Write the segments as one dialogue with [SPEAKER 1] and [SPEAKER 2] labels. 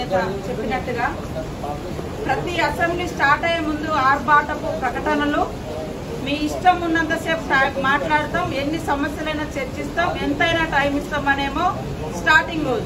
[SPEAKER 1] నేత చెప్పినట్టుగా ప్రతి అసెంబ్లీ స్టార్ట్ అయ్యే ముందు ఆర్భాటపు ప్రకటనలు మీ ఇష్టం ఉన్నంతసేపు టై- మాట్లాడతాం ఎన్ని సమస్యలైనా చర్చిస్తాం ఎంతైనా టైం ఇస్తామనేమో స్టార్టింగ్ రోజు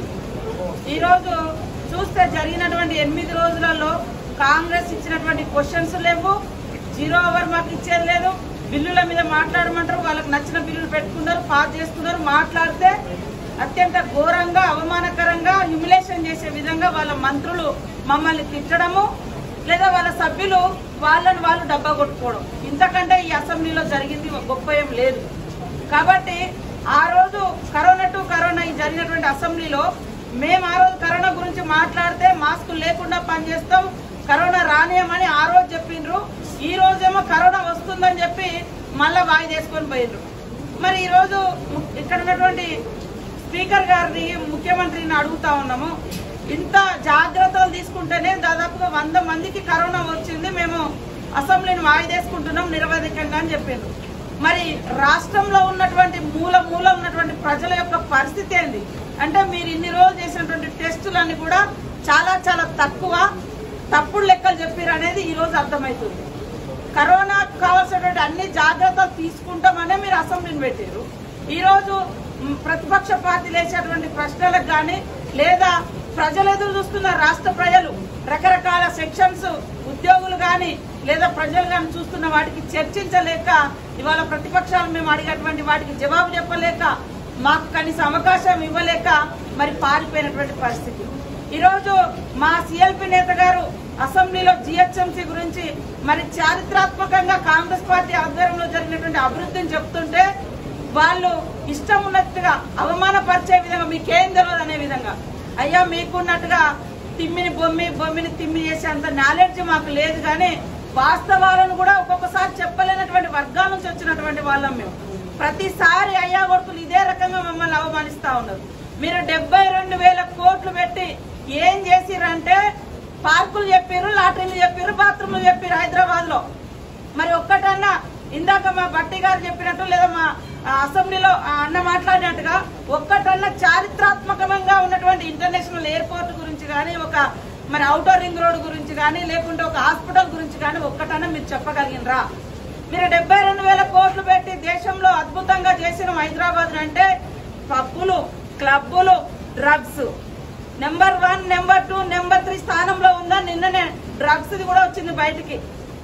[SPEAKER 1] ఈరోజు చూస్తే జరిగినటువంటి ఎనిమిది రోజులలో కాంగ్రెస్ ఇచ్చినటువంటి క్వశ్చన్స్ లేవు జీరో అవర్ మాకు ఇచ్చేది లేదు బిల్లుల మీద మాట్లాడమంటారు వాళ్ళకి నచ్చిన బిల్లులు పెట్టుకున్నారు పాస్ చేసుకున్నారు మాట్లాడితే అత్యంత ఘోరంగా అవమానకరంగా హ్యూమిలేషన్ చేసే విధంగా వాళ్ళ మంత్రులు మమ్మల్ని తిట్టడము లేదా వాళ్ళ సభ్యులు వాళ్ళని వాళ్ళు డబ్బా కొట్టుకోవడం ఇంతకంటే ఈ అసెంబ్లీలో జరిగింది ఒక గొప్ప ఏం లేదు కాబట్టి ఆ రోజు కరోనా టు కరోనా ఈ జరిగినటువంటి అసెంబ్లీలో మేము ఆ రోజు కరోనా గురించి మాట్లాడితే మాస్కులు లేకుండా పనిచేస్తాం కరోనా రానియమని ఆ రోజు చెప్పిండ్రు ఈ రోజేమో కరోనా వస్తుందని చెప్పి మళ్ళా వాయిదేసుకొని పోయిండ్రు మరి ఈ రోజు ఇక్కడ ఉన్నటువంటి స్పీకర్ గారిని ముఖ్యమంత్రిని అడుగుతా ఉన్నాము ఇంత జాగ్రత్తలు తీసుకుంటేనే దాదాపుగా వంద మందికి కరోనా వచ్చింది మేము అసెంబ్లీని వాయిదేసుకుంటున్నాం నిరవధికంగా అని చెప్పిండ్రు మరి రాష్ట్రంలో ఉన్నటువంటి మూల మూల ఉన్నటువంటి ప్రజల యొక్క పరిస్థితి ఏంది అంటే మీరు ఇన్ని రోజులు చేసినటువంటి టెస్టులన్నీ కూడా చాలా చాలా తక్కువ తప్పుడు లెక్కలు చెప్పారు అనేది ఈ రోజు అర్థమవుతుంది కరోనా కావాల్సినటువంటి అన్ని జాగ్రత్తలు తీసుకుంటామనే మీరు అసెంబ్లీని పెట్టారు ఈ రోజు మ్, ప్రతిపక్ష పార్టీలు వేసేటువంటి ప్రశ్నలకు కానీ లేదా ప్రజలు ఎదురు చూస్తున్న రాష్ట్ర ప్రజలు రకరకాల సెక్షన్స్ ఉద్యోగులు కానీ లేదా ప్రజలు కానీ చూస్తున్న వాటికి చర్చించలేక ఇవాళ ప్రతిపక్షాలు మేము అడిగేటువంటి వాటికి జవాబు చెప్పలేక మాకు కనీస అవకాశం ఇవ్వలేక మరి పారిపోయినటువంటి పరిస్థితి ఈరోజు మా సిఎల్పి నేత గారు అసెంబ్లీలో జిహెచ్ఎంసీ గురించి మరి చారిత్రాత్మకంగా కాంగ్రెస్ పార్టీ ఆధ్వర్యంలో జరిగినటువంటి అభివృద్ధిని చెప్తుంటే వాళ్ళు ఇష్టం ఉన్నట్టుగా అవమానపరిచే విధంగా మీకేం తెలియదు అనే విధంగా అయ్యా మీకున్నట్టుగా తిమ్మిని బొమ్మి బొమ్మిని తిమ్మి చేసే అంత నాలెడ్జ్ మాకు లేదు కానీ వాస్తవాలను కూడా ఒక్కొక్కసారి చెప్పలేనటువంటి వర్గాల నుంచి వచ్చినటువంటి వాళ్ళం మేము ప్రతిసారి అయ్యా కొడుకులు ఇదే రకంగా మమ్మల్ని అవమానిస్తా ఉన్నారు మీరు డెబ్బై రెండు వేల కోట్లు పెట్టి ఏం చేసిరంటే పార్కులు చెప్పారు లాటరీలు చెప్పారు బాత్రూమ్లు చెప్పారు హైదరాబాద్ లో మరి ఒక్కటన్నా ఇందాక మా బట్టి గారు చెప్పినట్టు లేదా మా ఆ, అసెంబ్లీలో ఆ అన్న మాట్లాడినట్టుగా ఒక్కటన్నా చారిత్రాత్మకంగా ఉన్నటువంటి ఇంటర్నేషనల్ ఎయిర్పోర్ట్ గురించి కానీ ఒక మరి అవుటర్ రింగ్ రోడ్ గురించి కానీ లేకుంటే ఒక హాస్పిటల్ గురించి కానీ ఒక్కటన్నా మీరు చెప్పగలిగినరా మీరు డెబ్బై రెండు వేల కోట్లు పెట్టి దేశంలో అద్భుతంగా చేసిన హైదరాబాద్ అంటే పబ్బులు క్లబ్బులు drugs number one number two number three స్థానంలో ఉందా నిన్ననే డ్రగ్స్ కూడా వచ్చింది బయటికి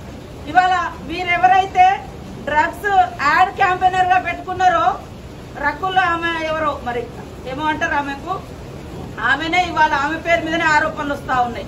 [SPEAKER 1] ఇవాళ వీరెవరైతే డ్రగ్స్ యాడ్ క్యాంపెయినర్ గా పెట్టుకున్నారో రకుల్ ఆమె ఎవరో మరి ఏమో అంటారు ఆమెకు ఆమెనే ఇవాళ ఆమె పేరు మీదనే ఆరోపణలు వస్తా ఉన్నాయి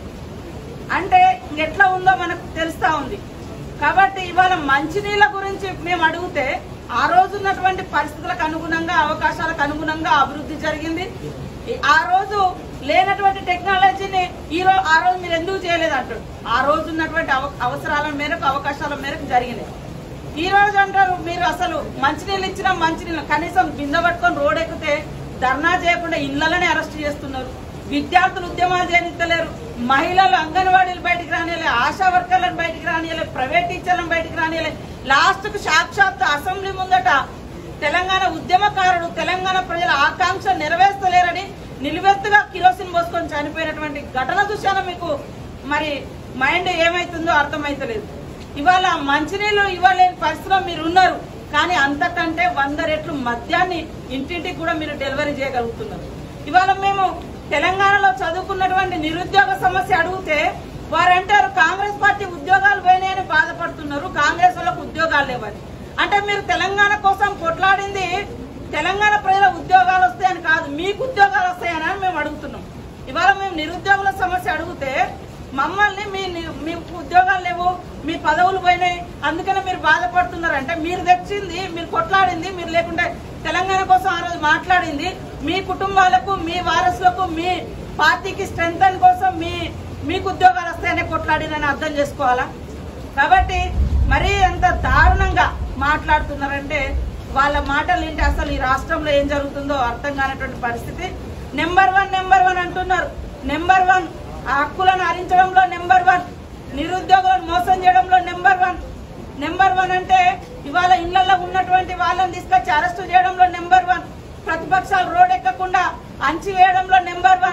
[SPEAKER 1] అంటే ఎట్లా ఉందో మనకు తెలుస్తా ఉంది కాబట్టి ఇవాళ మంచినీళ్ళ గురించి మేము అడిగితే ఆ రోజు ఉన్నటువంటి పరిస్థితులకు అనుగుణంగా అవకాశాలకు అనుగుణంగా అభివృద్ధి జరిగింది ఈ- ఆ రోజు లేనటువంటి టెక్నాలజీని ఈ రోజు ఆ రోజు మీరు ఎందుకు చేయలేదు అంటాడు ఆ రోజు ఉన్నటువంటి అవ- అవసరాల మేరకు అవకాశాల మేరకు జరిగింది ఈ రోజు అంటారు మీరు అసలు మంచినీళ్ళు ఇచ్చిన మంచినీళ్ళు కనీసం బిందె పట్టుకొని రోడ్ ఎక్కితే ధర్నా చేయకుండా ఇళ్లలోనే అరెస్ట్ చేస్తున్నారు విద్యార్థులు ఉద్యమాలు చేయనిస్తలేరు మహిళలు అంగన్వాడీలు బయటికి రానియలే ఆశా వర్కర్లను బయటికి రానియలే ప్రైవేట్ టీచర్లను బయటికి రానియలే లాస్ట్ కు సాక్షాత్ అసెంబ్లీ ముందట తెలంగాణ ఉద్యమకారుడు తెలంగాణ ప్రజల ఆకాంక్ష నెరవేర్చలేరని నిలువెత్తుగా కిరోసిన్ పోసుకొని చనిపోయినటువంటి ఘటన చూశాను మీకు మరి మైండ్ ఏమైతుందో అర్థమైతలేదు ఇవాళ మంచినీళ్ళు ఇవ్వలేని పరిస్థితిలో మీరు ఉన్నారు కానీ అంతకంటే వంద రెట్లు మద్యాన్ని ఇంటింటికి కూడా మీరు డెలివరీ చేయగలుగుతున్నారు ఇవాళ మేము తెలంగాణలో చదువుకున్నటువంటి నిరుద్యోగ సమస్య అడిగితే వారంటారు కాంగ్రెస్ పార్టీ ఉద్యోగాలు పోయినాయని బాధపడుతున్నారు కాంగ్రెస్ వాళ్ళకు ఉద్యోగాలు లేవని అంటే మీరు తెలంగాణ కోసం కొట్లాడింది తెలంగాణ ప్రజల ఉద్యోగాలు వస్తాయని కాదు మీకు ఉద్యోగాలు వస్తాయని అని మేము అడుగుతున్నాం ఇవాళ మేము నిరుద్యోగుల సమస్య అడిగితే మమ్మల్ని మీ ని- మీకు ఉద్యోగాలు లేవు మీ పదవులు పోయినాయి అందుకనే మీరు బాధపడుతున్నారు అంటే మీరు తెచ్చింది మీరు కొట్లాడింది మీరు లేకుంటే తెలంగాణ కోసం ఆ రోజు మాట్లాడింది మీ కుటుంబాలకు మీ వారసులకు మీ పార్టీకి స్ట్రెంగ్ కోసం మీ మీకు ఉద్యోగాలు వస్తాయనే కొట్లాడినని అర్థం చేసుకోవాలా కాబట్టి మరీ ఎంత దారుణంగా మాట్లాడుతున్నారంటే వాళ్ళ మాటలు ఏంటి అసలు ఈ రాష్ట్రంలో ఏం జరుగుతుందో అర్థం కానటువంటి పరిస్థితి నెంబర్ వన్ నెంబర్ వన్ అంటున్నారు నెంబర్ వన్ ఆ హక్కులను హరించడంలో నెంబర్ వన్ నిరుద్యోగులను మోసం చేయడంలో నెంబర్ వన్ నెంబర్ వన్ అంటే ఇవాళ ఇళ్లలో ఉన్నటువంటి వాళ్ళని తీసుకొచ్చి అరెస్టు చేయడంలో నెంబర్ వన్ ప్రతిపక్షాలు రోడ్ ఎక్కకుండా అంచి వేయడంలో నెంబర్ వన్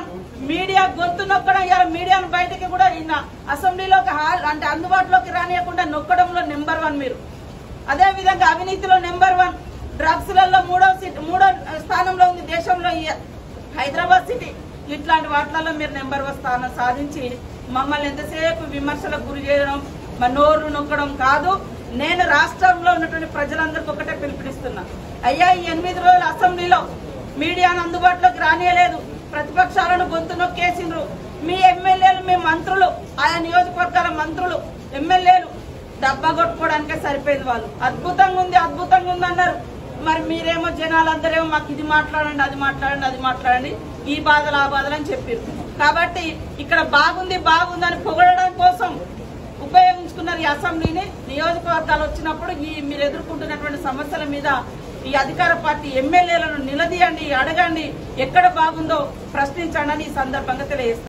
[SPEAKER 1] మీడియా గొంతు నొక్కడం ఇలా మీడియాను బయటికి కూడా ఈయన అసెంబ్లీలోకి హాల్ అంటే అందుబాటులోకి రానియకుండా నొక్కడంలో నెంబర్ వన్ మీరు అదే విధంగా అవినీతిలో నెంబర్ వన్ డ్రగ్స్ లలో మూడో సిటీ మూడో స్థానంలో ఉంది దేశంలో ఈ హైదరాబాద్ సిటీ ఇట్లాంటి వాటిలలో మీరు నెంబర్ వన్ స్థానం సాధించి మమ్మల్ని ఎంతసేపు విమర్శలకు గురి చేయడం మా నోరు నొక్కడం కాదు నేను రాష్ట్రంలో ఉన్నటువంటి ప్రజలందరికీ ఒకటే పిలుపునిస్తున్నా అయ్యా ఈ ఎనిమిది రోజులు అసెంబ్లీలో మీడియాను అందుబాటులోకి రానియలేదు ప్రతిపక్షాలను గొంతు నొక్కేసిండ్రు మీ ఎమ్మెల్యేలు మీ మంత్రులు ఆయా నియోజకవర్గాల మంత్రులు ఎమ్మెల్యేలు డబ్బా కొట్టుకోవడానికే సరిపోయింది వాళ్ళు అద్భుతంగా ఉంది అద్భుతంగా ఉంది అన్నారు మరి మీరేమో జనాలందరేమో మాకు ఇది మాట్లాడండి అది మాట్లాడండి అది మాట్లాడండి ఈ బాధలు ఆ బాధలు అని చెప్పారు కాబట్టి ఇక్కడ బాగుంది బాగుంది అని పొగడడం కోసం ఉపయోగించుకున్నారు ఈ అసెంబ్లీని నియోజకవర్గాలు వచ్చినప్పుడు ఈ మీరు ఎదుర్కొంటున్నటువంటి సమస్యల మీద ఈ అధికార పార్టీ ఎమ్మెల్యేలను నిలదీయండి అడగండి ఎక్కడ బాగుందో ప్రశ్నించండి అని ఈ సందర్భంగా తెలియజేస్తారు